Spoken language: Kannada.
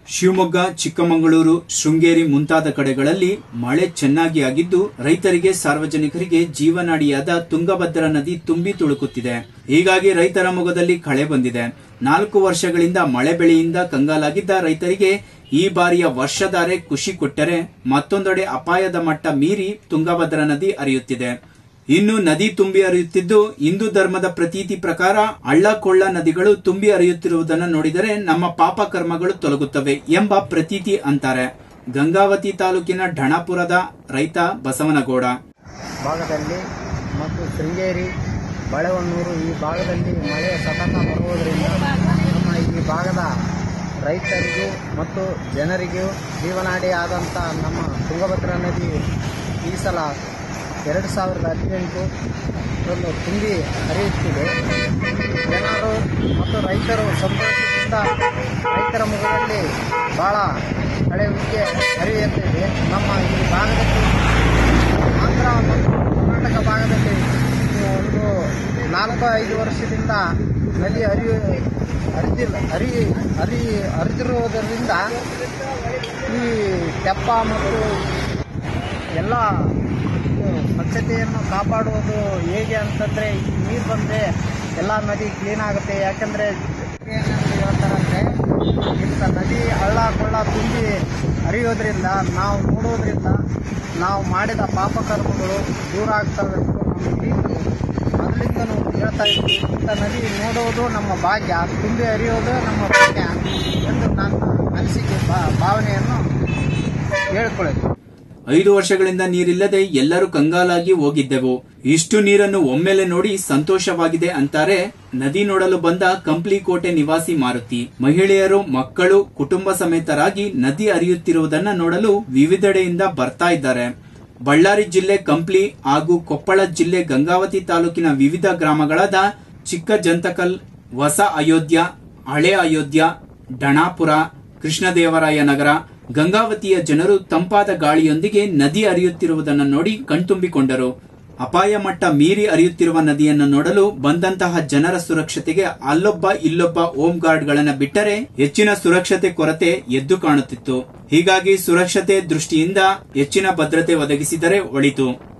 ಶಿವಮೊಗ್ಗ ಚಿಕ್ಕಮಗಳೂರು ಶೃಂಗೇರಿ ಮುಂತಾದ ಕಡೆಗಳಲ್ಲಿ ಮಳೆ ಚೆನ್ನಾಗಿ ಆಗಿದ್ದು ರೈತರಿಗೆ ಸಾರ್ವಜನಿಕರಿಗೆ ಜೀವನಾಡಿಯಾದ ತುಂಗಭದ್ರಾ ನದಿ ತುಂಬಿ ತುಳುಕುತ್ತಿದೆ ಹೀಗಾಗಿ ರೈತರ ಮೊಗದಲ್ಲಿ ಕಳೆ ಬಂದಿದೆ ನಾಲ್ಕು ವರ್ಷಗಳಿಂದ ಮಳೆ ಬೆಳೆಯಿಂದ ಕಂಗಾಲಾಗಿದ್ದ ರೈತರಿಗೆ ಈ ಬಾರಿಯ ವರ್ಷಧಾರೆ ಖುಷಿ ಕೊಟ್ಟರೆ ಮತ್ತೊಂದೆಡೆ ಅಪಾಯದ ಮಟ್ಟ ಮೀರಿ ತುಂಗಭದ್ರಾ ನದಿ ಹರಿಯುತ್ತಿದೆ ಇನ್ನು ನದಿ ತುಂಬಿ ಹರಿಯುತ್ತಿದ್ದು ಹಿಂದೂ ಧರ್ಮದ ಪ್ರತೀತಿ ಪ್ರಕಾರ ಹಳ್ಳ ಕೊಳ್ಳ ನದಿಗಳು ತುಂಬಿ ಹರಿಯುತ್ತಿರುವುದನ್ನು ನೋಡಿದರೆ ನಮ್ಮ ಪಾಪ ಕರ್ಮಗಳು ತೊಲಗುತ್ತವೆ ಎಂಬ ಪ್ರತೀತಿ ಅಂತಾರೆ ಗಂಗಾವತಿ ತಾಲೂಕಿನ ಢಣಪುರದ ರೈತ ಬಸವನಗೌಡ ಭಾಗದಲ್ಲಿ ಮತ್ತು ಶೃಂಗೇರಿ ಬಳೆಹೊನ್ನೂರು ಈ ಭಾಗದಲ್ಲಿ ಮಳೆ ಸತತ ಬರುವುದರಿಂದ ನಮ್ಮ ಈ ಭಾಗದ ರೈತರಿಗೂ ಮತ್ತು ಜನರಿಗೂ ಜೀವನಾಡಿ ಆದಂಥ ನಮ್ಮ ತುಂಗಭದ್ರಾ ನದಿ ಈ ಸಲ ಎರಡು ಸಾವಿರದ ಹದಿನೆಂಟು ರಂದು ತುಂಬಿ ಹರಿಯುತ್ತಿದೆ ಜನರು ಮತ್ತು ರೈತರು ಸಂತೋಷದಿಂದ ರೈತರ ಮುಖದಲ್ಲಿ ಬಹಳ ಕಳೆಯುವಿಕೆ ಹರಿಯುತ್ತಿದೆ ನಮ್ಮ ಈ ಭಾಗದಲ್ಲಿ ಆಂಧ್ರ ಮತ್ತು ಕರ್ನಾಟಕ ಭಾಗದಲ್ಲಿ ಒಂದು ನಾಲ್ಕು ಐದು ವರ್ಷದಿಂದ ನದಿ ಹರಿಯು ಹರಿದಿಲ್ಲ ಹರಿ ಹರಿ ಹರಿದಿರುವುದರಿಂದ ಈ ತೆಪ್ಪ ಮತ್ತು ಎಲ್ಲ ಇದು ಸ್ವಚ್ಛತೆಯನ್ನು ಕಾಪಾಡುವುದು ಹೇಗೆ ಅಂತಂದರೆ ಈ ನೀರು ಬಂದರೆ ಎಲ್ಲ ನದಿ ಕ್ಲೀನ್ ಆಗುತ್ತೆ ಯಾಕಂದರೆ ಏನಂತ ಹೇಳ್ತಾರಂದರೆ ಇಂಥ ನದಿ ಹಳ್ಳ ಕೊಳ್ಳ ತುಂಬಿ ಹರಿಯೋದ್ರಿಂದ ನಾವು ನೋಡೋದ್ರಿಂದ ನಾವು ಮಾಡಿದ ಪಾಪಕರ್ಮಗಳು ದೂರ ಆಗ್ತವೆ ಅಂತ ನಮ್ಮ ಹಿರಿಯರು ಮೊದಲಿಂದನೂ ಹೇಳ್ತಾ ಇದ್ವಿ ಇಂಥ ನದಿ ನೋಡೋದು ನಮ್ಮ ಭಾಗ್ಯ ತುಂಬಿ ಹರಿಯೋದು ನಮ್ಮ ಭಾಗ್ಯ ಎಂದು ನನ್ನ ಅನಿಸಿಕೆ ಭಾ- ಭಾವನೆಯನ್ನು ಹೇಳ್ಕೊಳ್ಳೋದು ಐದು ವರ್ಷಗಳಿಂದ ನೀರಿಲ್ಲದೆ ಎಲ್ಲರೂ ಕಂಗಾಲಾಗಿ ಹೋಗಿದ್ದೆವು ಇಷ್ಟು ನೀರನ್ನು ಒಮ್ಮೆಲೆ ನೋಡಿ ಸಂತೋಷವಾಗಿದೆ ಅಂತಾರೆ ನದಿ ನೋಡಲು ಬಂದ ಕಂಪ್ಲಿ ಕೋಟೆ ನಿವಾಸಿ ಮಾರುತಿ ಮಹಿಳೆಯರು ಮಕ್ಕಳು ಕುಟುಂಬ ಸಮೇತರಾಗಿ ನದಿ ಹರಿಯುತ್ತಿರುವುದನ್ನ ನೋಡಲು ವಿವಿಧೆಡೆಯಿಂದ ಬರ್ತಾ ಇದ್ದಾರೆ ಬಳ್ಳಾರಿ ಜಿಲ್ಲೆ ಕಂಪ್ಲಿ ಹಾಗೂ ಕೊಪ್ಪಳ ಜಿಲ್ಲೆ ಗಂಗಾವತಿ ತಾಲೂಕಿನ ವಿವಿಧ ಗ್ರಾಮಗಳಾದ ಚಿಕ್ಕ ಜಂತಕಲ್ ಹೊಸ ಅಯೋಧ್ಯ ಹಳೆ ಅಯೋಧ್ಯ ಢಣಾಪುರ ಕೃಷ್ಣದೇವರಾಯ ನಗರ ಗಂಗಾವತಿಯ ಜನರು ತಂಪಾದ ಗಾಳಿಯೊಂದಿಗೆ ನದಿ ಹರಿಯುತ್ತಿರುವುದನ್ನು ನೋಡಿ ಕಣ್ತುಂಬಿಕೊಂಡರು ಅಪಾಯ ಮಟ್ಟ ಮೀರಿ ಹರಿಯುತ್ತಿರುವ ನದಿಯನ್ನು ನೋಡಲು ಬಂದಂತಹ ಜನರ ಸುರಕ್ಷತೆಗೆ ಅಲ್ಲೊಬ್ಬ ಇಲ್ಲೊಬ್ಬ ಹೋಮ್ ಗಾರ್ಡ್ಗಳನ್ನ ಬಿಟ್ಟರೆ ಹೆಚ್ಚಿನ ಸುರಕ್ಷತೆ ಕೊರತೆ ಎದ್ದು ಕಾಣುತ್ತಿತ್ತು ಹೀಗಾಗಿ ಸುರಕ್ಷತೆ ದೃಷ್ಟಿಯಿಂದ ಹೆಚ್ಚಿನ ಭದ್ರತೆ ಒದಗಿಸಿದರೆ ಒಳಿತು